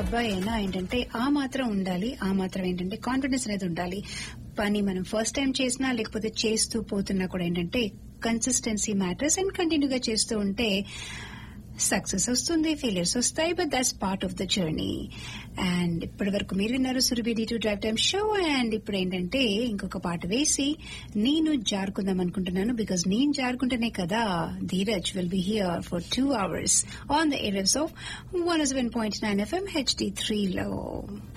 అబ్బాయి అయినా ఏంటంటే ఆ మాత్రం ఉండాలి ఆ మాత్రం ఏంటంటే కాన్ఫిడెన్స్ అనేది ఉండాలి పని మనం ఫస్ట్ టైం చేసినా లేకపోతే చేస్తూ పోతున్నా కూడా ఏంటంటే కన్సిస్టెన్సీ మ్యాటర్స్ అండ్ కంటిన్యూగా చేస్తూ ఉంటే సక్సెస్ వస్తుంది ఫెయిలియర్స్ వస్తాయి but that's part of the journey and ఇప్పటి వరకు మీరు విన్నారు Surabhi to drive time show and ఇప్పుడు ఏంటంటే ఇంకొక పాట వేసి నేను జారుకుందాం అనుకుంటున్నాను బికాజ్ నేను జారుకుంటేనే కదా Dheeraj will be here for two hours on the areas of one seven point nine FM HD త్రీలో